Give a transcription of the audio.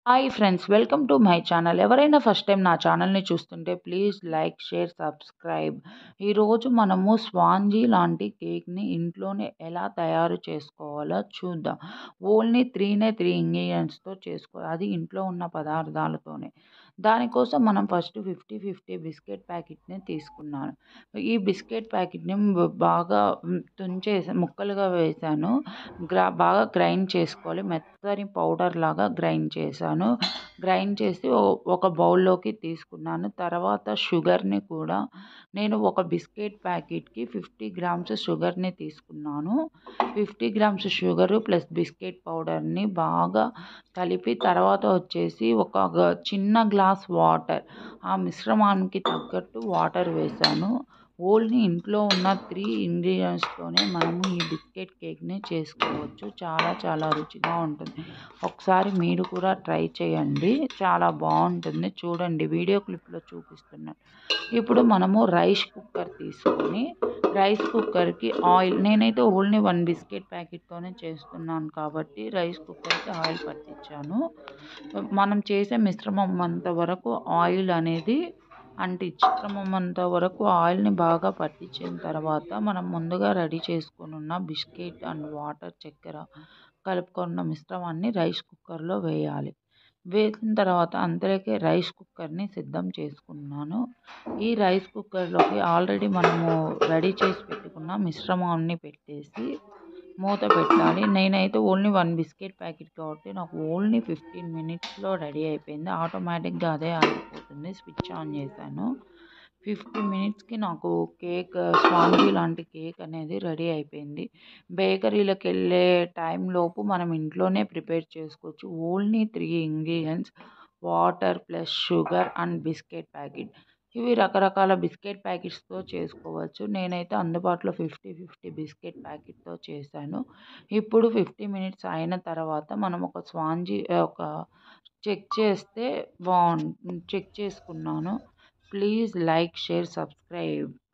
hi friends welcome to my channel ఎవరైనా first time నా ఛానల్ని చూస్తుంటే ప్లీజ్ లైక్ షేర్ సబ్స్క్రైబ్ ఈరోజు మనము స్వాంజీ లాంటి కేక్ని ఇంట్లోనే ఎలా తయారు చేసుకోవాలో చూద్దాం ఓన్లీ త్రీనే త్రీ ఇంగ్రీడియంట్స్తో చేసుకో అది ఇంట్లో ఉన్న పదార్థాలతోనే దానికోసం మనం ఫస్ట్ ఫిఫ్టీ ఫిఫ్టీ బిస్కెట్ ప్యాకెట్ని తీసుకున్నాను ఈ బిస్కెట్ ప్యాకెట్ని బాగా తుంచేసి ముక్కలుగా వేసాను గ్రా బాగా గ్రైండ్ చేసుకోవాలి మెత్తని పౌడర్ లాగా గ్రైండ్ చేశాను గ్రైండ్ చేసి ఒక బౌల్లోకి తీసుకున్నాను తర్వాత షుగర్ని కూడా నేను ఒక బిస్కెట్ ప్యాకెట్కి ఫిఫ్టీ గ్రామ్స్ షుగర్ని తీసుకున్నాను fifty grams sugar plus biscuit పౌడర్ని బాగా కలిపి తర్వాత వచ్చేసి ఒక చిన్న గ్లాస్ వాటర్ ఆ మిశ్రమానికి తగ్గట్టు వాటర్ వేసాను ఓన్లీ ఇంట్లో ఉన్న త్రీ ఇంగ్రీడియంట్స్తోనే మనము ఈ బిస్కెట్ కేక్ని చేసుకోవచ్చు చాలా చాలా రుచిగా ఉంటుంది ఒకసారి మీరు కూడా ట్రై చేయండి చాలా బాగుంటుంది చూడండి వీడియో క్లిప్లో చూపిస్తున్నాను ఇప్పుడు మనము రైస్ కుక్కర్ తీసుకొని రైస్ కుక్కర్కి ఆయిల్ నేనైతే ఓన్లీ వన్ బిస్కెట్ ప్యాకెట్తోనే చేస్తున్నాను కాబట్టి రైస్ కుక్కర్కి ఆయిల్ పట్టించాను మనం చేసే మిశ్రమం అంత వరకు ఆయిల్ అనేది అంటించినంత వరకు ఆయిల్ని బాగా పట్టించిన తర్వాత మనం ముందుగా రెడీ చేసుకొని ఉన్న బిస్కెట్ అండ్ వాటర్ చక్కెర కలుపుకున్న మిశ్రమాన్ని రైస్ కుక్కర్లో వేయాలి వేసిన తర్వాత అంతలోకి రైస్ కుక్కర్ని సిద్ధం చేసుకున్నాను ఈ రైస్ కుక్కర్లోకి ఆల్రెడీ మనము రెడీ చేసి పెట్టుకున్న మిశ్రమాన్ని పెట్టేసి మూత పెట్టాలి నేనైతే ఓన్లీ వన్ బిస్కెట్ ప్యాకెట్ కాబట్టి నాకు ఓన్లీ ఫిఫ్టీన్ మినిట్స్లో రెడీ అయిపోయింది ఆటోమేటిక్గా అదే ఆగిపోతుంది స్విచ్ ఆన్ చేశాను ఫిఫ్టీన్ మినిట్స్కి నాకు కేక్ స్పాంజీ లాంటి కేక్ అనేది రెడీ అయిపోయింది బేకరీలకు వెళ్ళే టైంలోపు మనం ఇంట్లోనే ప్రిపేర్ చేసుకోవచ్చు only three ingredients water plus sugar and biscuit packet ఇవి రకరకాల బిస్కెట్ ప్యాకెట్స్తో చేసుకోవచ్చు నేనైతే అందుబాటులో ఫిఫ్టీ ఫిఫ్టీ బిస్కెట్ ప్యాకెట్తో చేశాను ఇప్పుడు ఫిఫ్టీ మినిట్స్ అయిన తర్వాత మనం ఒక స్పాంజీ ఒక చెక్ చేస్తే బాగుంటుంది చెక్ చేసుకున్నాను ప్లీజ్ లైక్ షేర్ సబ్స్క్రైబ్